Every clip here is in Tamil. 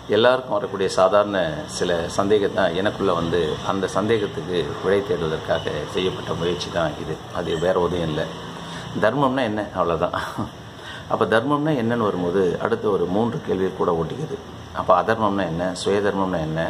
எல்லாருக்கும் வரக்கூடிய சாதாரண சில சந்தேகம் தான் எனக்குள்ளே வந்து அந்த சந்தேகத்துக்கு விடை தேடுவதற்காக செய்யப்பட்ட முயற்சி தான் இது அது வேற எதுவும் இல்லை தர்மம்னா என்ன அவ்வளோதான் அப்போ தர்மம்னா என்னன்னு வரும்போது அடுத்த ஒரு மூன்று கேள்வி கூட ஒட்டிக்குது அப்போ அதர்மம்னா என்ன சுயதர்மம்னா என்ன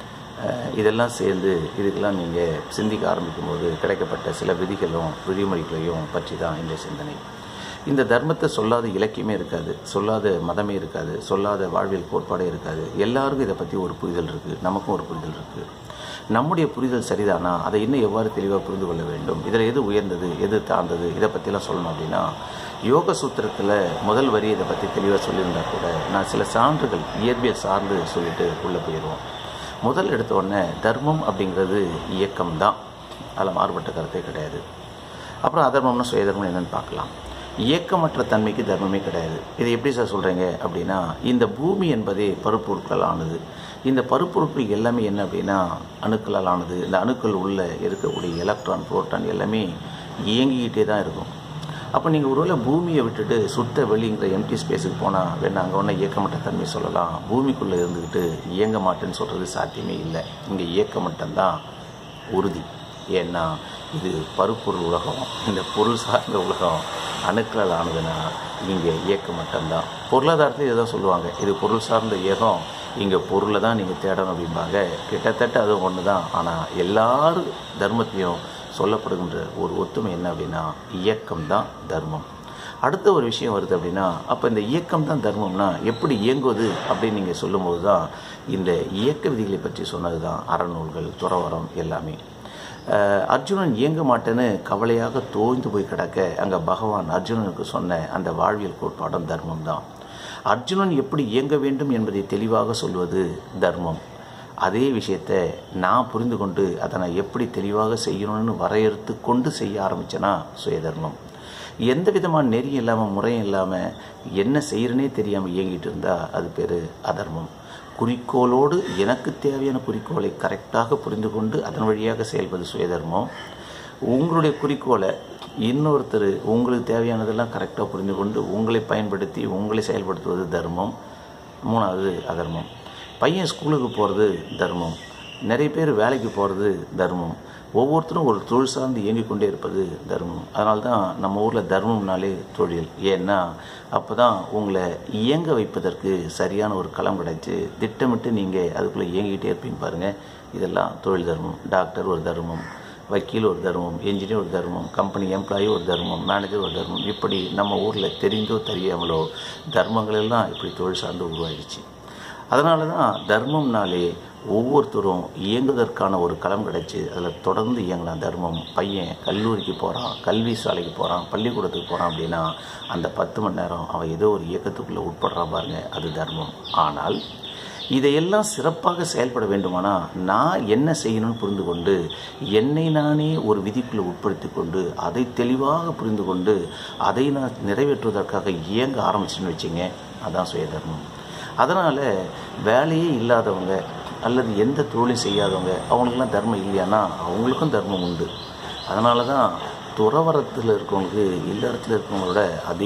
அஹ் இதெல்லாம் சேர்ந்து இதுக்கெல்லாம் நீங்கள் சிந்திக்க ஆரம்பிக்கும்போது கிடைக்கப்பட்ட சில விதிகளும் விதிமுறைகளையும் பற்றி தான் இந்த சிந்தனை இந்த தர்மத்தை சொல்லாத இலக்கியமே இருக்காது சொல்லாத மதமே இருக்காது சொல்லாத வாழ்வியல் கோட்பாடே இருக்காது எல்லாருக்கும் இதை பற்றி ஒரு புரிதல் இருக்குது நமக்கும் ஒரு புரிதல் இருக்குது நம்முடைய புரிதல் சரிதானா அதை இன்னும் எவ்வாறு தெளிவாக புரிந்து கொள்ள வேண்டும் இதில் எது உயர்ந்தது எது தாழ்ந்தது இதை பற்றிலாம் சொல்லணும் அப்படின்னா யோக சூத்திரத்தில் முதல் வரி இதை பற்றி தெளிவாக சொல்லியிருந்தா கூட நான் சில சான்றுகள் இயற்பியல் சார்ந்து சொல்லிட்டு உள்ளே போயிடுவோம் முதல் எடுத்த உடனே தர்மம் அப்படிங்கிறது இயக்கம் தான் அதில் மாறுபட்ட கருத்தே கிடையாது அப்புறம் அதர்மம்னா சுயதர்மம் என்னன்னு பார்க்கலாம் இயக்கமற்ற தன்மைக்கு தர்மமே கிடையாது இதை எப்படி சார் சொல்கிறீங்க அப்படின்னா இந்த பூமி என்பதே பருப்பொருட்கள் ஆனது இந்த பருப்பொருட்கள் எல்லாமே என்ன அப்படின்னா அணுக்களால் ஆனது இந்த அணுக்கள் உள்ள இருக்கக்கூடிய எலக்ட்ரான் புரோட்டான் எல்லாமே இயங்கிக்கிட்டே தான் இருக்கும் அப்போ நீங்கள் ஒருவேளை பூமியை விட்டுட்டு சுத்த வெளிங்கிற எம்டி ஸ்பேஸுக்கு போனால் வேணா அங்கே ஒன்றும் இயக்கமற்ற தன்மை சொல்லலாம் பூமிக்குள்ளே இருந்துக்கிட்டு இயங்க மாட்டேன்னு சொல்கிறது சாத்தியமே இல்லை இங்கே இயக்கமட்டம்தான் உறுதி ஏன்னா இது பருப்பொருள் உலகம் இந்த பொருள் சார்ந்த உலகம் அணுக்களால் ஆனதுன்னா இங்கே இயக்க மட்டும்தான் பொருளாதாரத்தில் இதை தான் சொல்லுவாங்க இது பொருள் சார்ந்த இயக்கம் இங்கே பொருளை தான் நீங்கள் தேடணும் அப்படிம்பாங்க கிட்டத்தட்ட அது ஒன்று தான் ஆனால் எல்லாரும் தர்மத்தையும் சொல்லப்படுகின்ற ஒரு ஒத்துமை என்ன அப்படின்னா இயக்கம் தான் தர்மம் அடுத்த ஒரு விஷயம் வருது அப்படின்னா அப்போ இந்த இயக்கம் தான் தர்மம்னா எப்படி இயங்குவது அப்படின்னு நீங்கள் சொல்லும்போது தான் இந்த இயக்க விதிகளை பற்றி சொன்னது தான் அறநூல்கள் துறவரம் எல்லாமே அஹ் அர்ஜுனன் இயங்க மாட்டேன்னு கவலையாக தோய்ந்து போய் கிடக்க அங்கே பகவான் அர்ஜுனனுக்கு சொன்ன அந்த வாழ்வியல் கோட்பாடும் தர்மம் தான் அர்ஜுனன் எப்படி இயங்க வேண்டும் என்பதை தெளிவாக சொல்வது தர்மம் அதே விஷயத்தை நான் புரிந்து கொண்டு அதை நான் எப்படி தெளிவாக செய்யணும்னு வரையறுத்து கொண்டு செய்ய ஆரம்பித்தேன்னா சுயதர்மம் எந்த விதமான நெறியும் இல்லாமல் முறையும் இல்லாமல் என்ன செய்கிறனே தெரியாமல் இயங்கிட்டு இருந்தால் அது பேர் அதர்மம் குறிக்கோளோடு எனக்கு தேவையான குறிக்கோளை கரெக்டாக புரிந்து கொண்டு அதன் வழியாக செயல்பது சுயதர்மம் உங்களுடைய குறிக்கோளை இன்னொருத்தர் உங்களுக்கு தேவையானதெல்லாம் கரெக்டாக புரிந்து கொண்டு உங்களை பயன்படுத்தி உங்களை செயல்படுத்துவது தர்மம் மூணாவது அதர்மம் பையன் ஸ்கூலுக்கு போகிறது தர்மம் நிறைய பேர் வேலைக்கு போகிறது தர்மம் ஒவ்வொருத்தரும் ஒரு தொழில் சார்ந்து இயங்கிக் கொண்டே இருப்பது தர்மம் அதனால தான் நம்ம ஊரில் தர்மம்னாலே தொழில் ஏன்னா அப்போ தான் உங்களை இயங்க வைப்பதற்கு சரியான ஒரு களம் கிடைச்சு திட்டமிட்டு நீங்கள் அதுக்குள்ளே இயங்கிக்கிட்டே இருப்பீங்க பாருங்கள் இதெல்லாம் தொழில் தர்மம் டாக்டர் ஒரு தர்மம் வக்கீல் ஒரு தர்மம் என்ஜினியர் ஒரு தர்மம் கம்பெனி எம்ப்ளாயி ஒரு தர்மம் மேனேஜர் ஒரு தர்மம் இப்படி நம்ம ஊரில் தெரிந்தோ தெரியாமலோ தர்மங்கள் எல்லாம் இப்படி தொழில் சார்ந்து உருவாயிடுச்சு அதனால தான் தர்மம்னாலே ஒவ்வொருத்தரும் இயங்குவதற்கான ஒரு களம் கிடைச்சி அதில் தொடர்ந்து இயங்கலாம் தர்மம் பையன் கல்லூரிக்கு போகிறான் கல்வி சாலைக்கு போகிறான் பள்ளிக்கூடத்துக்கு போகிறான் அப்படின்னா அந்த பத்து மணி நேரம் அவன் ஏதோ ஒரு இயக்கத்துக்குள்ளே உட்படுறான் பாருங்க அது தர்மம் ஆனால் இதையெல்லாம் சிறப்பாக செயல்பட வேண்டுமானால் நான் என்ன செய்யணும்னு புரிந்து கொண்டு என்னை நானே ஒரு விதிக்குள்ளே உட்படுத்தி கொண்டு அதை தெளிவாக புரிந்து கொண்டு அதை நான் நிறைவேற்றுவதற்காக இயங்க ஆரம்பிச்சுன்னு வச்சுங்க அதான் சுயதர்மம் அதனால் வேலையே இல்லாதவங்க அல்லது எந்த தொழிலும் செய்யாதவங்க அவங்களுக்கெல்லாம் தர்மம் இல்லையானா அவங்களுக்கும் தர்மம் உண்டு அதனால தான் துறவரத்தில் இருக்கவங்களுக்கு இல்லறத்தில் இருக்கவங்களோட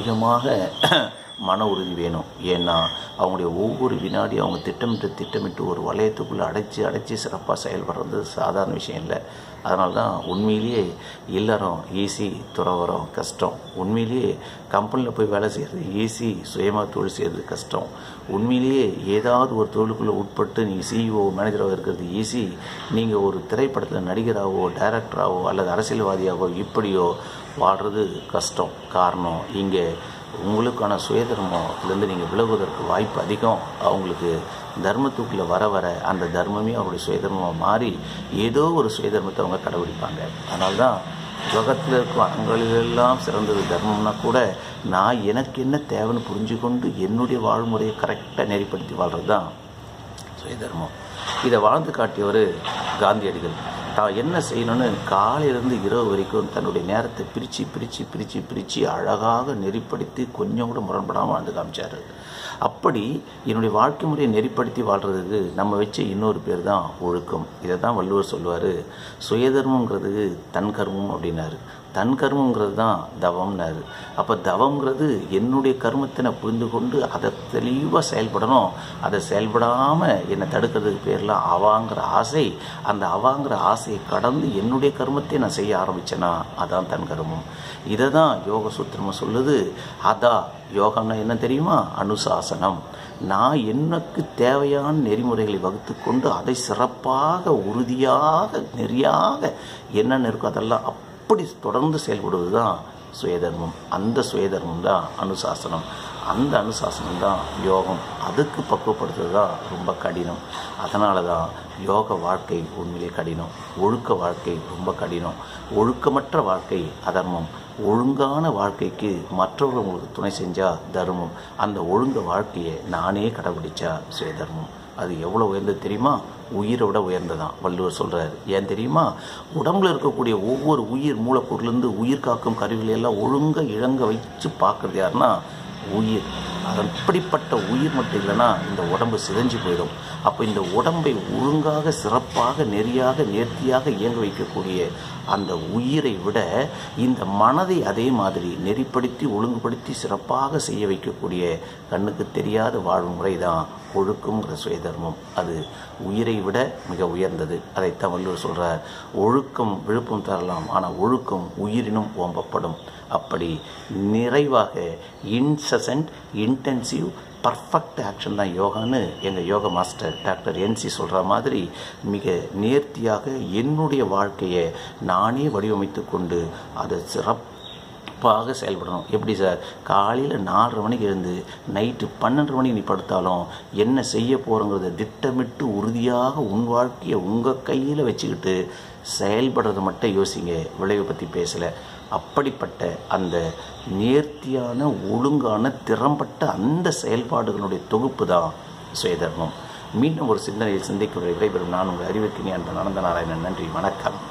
அதிகமாக மன உறுதி வேணும் ஏன்னா அவங்களுடைய ஒவ்வொரு வினாடி அவங்க திட்டமிட்டு திட்டமிட்டு ஒரு வளையத்துக்குள்ளே அடைச்சி அடைச்சி சிறப்பாக செயல்படுறது சாதாரண விஷயம் இல்லை அதனால தான் உண்மையிலேயே இல்லறம் ஈஸி துறவரம் கஷ்டம் உண்மையிலேயே கம்பெனியில் போய் வேலை செய்கிறது ஈஸி சுயமாக தொழில் செய்கிறது கஷ்டம் உண்மையிலேயே ஏதாவது ஒரு தொழிலுக்குள்ளே உட்பட்டு நீங்கள் சிஇஓ மேனேஜராக இருக்கிறது ஈஸி நீங்கள் ஒரு திரைப்படத்தில் நடிகராகவோ டைரக்டராகவோ அல்லது அரசியல்வாதியாகவோ இப்படியோ வாழ்கிறது கஷ்டம் காரணம் இங்கே உங்களுக்கான சுயதர்மத்திலேருந்து நீங்கள் விலகுவதற்கு வாய்ப்பு அதிகம் அவங்களுக்கு தர்மத்துக்குள்ளே வர வர அந்த தர்மமே அவருடைய சுயதர்மமாக மாறி ஏதோ ஒரு சுயதர்மத்தை அவங்க கடைபிடிப்பாங்க அதனால தான் உலகத்தில் இருக்கும் அறங்களிலெல்லாம் சிறந்தது தர்மம்னா கூட நான் எனக்கு என்ன தேவைன்னு புரிஞ்சு கொண்டு என்னுடைய வாழ்முறையை கரெக்டாக நெறிப்படுத்தி வாழ்கிறது தான் சுயதர்மம் இதை வாழ்ந்து காட்டியவர் காந்தியடிகள் தான் என்ன செய்யணும்னு காலையிலேருந்து இரவு வரைக்கும் தன்னுடைய நேரத்தை பிரித்து பிரித்து பிரித்து பிரித்து அழகாக நெறிப்படுத்தி கொஞ்சம் கூட முரண்படாமல் வாழ்ந்து காமிச்சார் அப்படி என்னுடைய வாழ்க்கை முறையை நெறிப்படுத்தி வாழ்கிறதுக்கு நம்ம வச்ச இன்னொரு பேர் தான் ஒழுக்கம் இதை தான் வள்ளுவர் சொல்லுவார் சுயதர்மங்கிறது தன் கர்மம் அப்படின்னாரு தன் கர்மங்கிறது தான் தவம்னாரு அப்போ தவம்ங்கிறது என்னுடைய கர்மத்தை நான் புரிந்து கொண்டு அதை தெளிவாக செயல்படணும் அதை செயல்படாமல் என்னை தடுக்கிறதுக்கு பேரில் அவாங்கிற ஆசை அந்த அவாங்கிற ஆசையை கடந்து என்னுடைய கர்மத்தை நான் செய்ய ஆரம்பித்தேன்னா அதான் தன் கர்மம் இதை தான் யோக சூத்திரமாக சொல்லுது அதான் யோகம்னா என்ன தெரியுமா அனுசாசனம் நான் எனக்கு தேவையான நெறிமுறைகளை வகுத்து கொண்டு அதை சிறப்பாக உறுதியாக நெறியாக என்னென்ன இருக்கோ அதெல்லாம் அப்படி தொடர்ந்து செயல்படுவது தான் சுயதர்மம் அந்த சுயதர்மம் தான் அனுசாசனம் அந்த அனுசாசனம் தான் யோகம் அதுக்கு பக்குவப்படுத்துறது தான் ரொம்ப கடினம் அதனால தான் யோக வாழ்க்கை உண்மையிலே கடினம் ஒழுக்க வாழ்க்கை ரொம்ப கடினம் ஒழுக்கமற்ற வாழ்க்கை அதர்மம் ஒழுங்கான வாழ்க்கைக்கு மற்றவர்கள் உங்களுக்கு துணை செஞ்சால் தர்மம் அந்த ஒழுங்க வாழ்க்கையை நானே கடைபிடிச்சா சுயதர்மம் அது எவ்வளோ உயர்ந்தது தெரியுமா உயிரை விட உயர்ந்ததான் வள்ளுவர் சொல்கிறார் ஏன் தெரியுமா உடம்புல இருக்கக்கூடிய ஒவ்வொரு உயிர் மூலப்பொருள்லேருந்து உயிர் காக்கும் கருவிகளை எல்லாம் ஒழுங்க இழங்க வச்சு பார்க்குறது யாருன்னா உயிர் அதன் அப்படிப்பட்ட உயிர் மட்டும் இல்லைன்னா இந்த உடம்பு சிதைஞ்சு போயிடும் அப்போ இந்த உடம்பை ஒழுங்காக சிறப்பாக நெறியாக நேர்த்தியாக இயங்க வைக்கக்கூடிய அந்த உயிரை விட இந்த மனதை அதே மாதிரி நெறிப்படுத்தி ஒழுங்குபடுத்தி சிறப்பாக செய்ய வைக்கக்கூடிய கண்ணுக்கு தெரியாத வாழ்வு முறை தான் ஒழுக்கங்கிற சுயதர்மம் அது உயிரை விட மிக உயர்ந்தது அதைத்தான் வள்ளுவர் சொல்கிறார் ஒழுக்கம் விழுப்பம் தரலாம் ஆனால் ஒழுக்கம் உயிரினும் ஓம்பப்படும் அப்படி நிறைவாக இன்சசன்ட் இன்டென்சிவ் பர்ஃபெக்ட் ஆக்ஷன் தான் யோகான்னு எங்கள் யோக மாஸ்டர் டாக்டர் என்சி சொல்கிற மாதிரி மிக நேர்த்தியாக என்னுடைய வாழ்க்கையை நானே வடிவமைத்து கொண்டு அதை சிறப்பாக செயல்படணும் எப்படி சார் காலையில் நாலரை மணிக்கு எழுந்து நைட்டு பன்னெண்டு மணிக்கு நீ படுத்தாலும் என்ன செய்ய போகிறோங்கிறத திட்டமிட்டு உறுதியாக உன் வாழ்க்கையை உங்கள் கையில் வச்சுக்கிட்டு செயல்படுறதை மட்டும் யோசிங்க விளைவை பற்றி பேசலை அப்படிப்பட்ட அந்த நேர்த்தியான ஒழுங்கான திறம்பட்ட அந்த செயல்பாடுகளுடைய தொகுப்பு தான் சுயதர்மம் மீண்டும் ஒரு சிந்தனையில் சிந்திக்க விடைபெறும் நான் உங்கள் அறிவுக்கு அன்பு நனந்த நாராயணன் நன்றி வணக்கம்